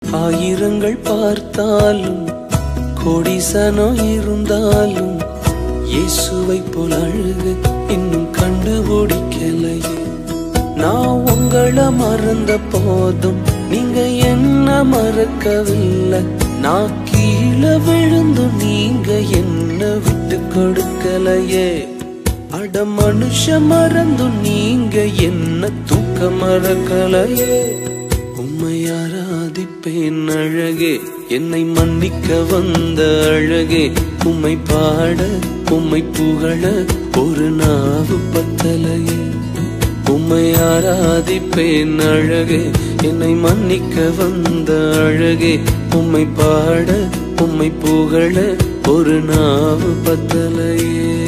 ஆயிரங்கள் பார்த்தாலும் கோடிசனம் இருந்தாலும் இயேசுவை போல் அழகு இன்னும் கண்டுபிடிக்கலையே நான் உங்களை மறந்த போதும் நீங்க என்ன மறக்கவில்லை நான் கீழே விழுந்து நீங்க என்ன விட்டு கொடுக்கலையே அட மனுஷ மறந்து நீங்க என்ன தூக்க மறக்கலையே உம்மை ஆராதிப்பேன் அழகே என்னை மன்னிக்க வந்த அழகே உம்மை பாட உம்மை புகழ ஒரு நாவு பத்தலையே உம்மை ஆராதிப்பேன் அழகே என்னை மன்னிக்க வந்த அழகே உம்மை பாட உம்மை புகழ ஒரு நாவு பத்தலையே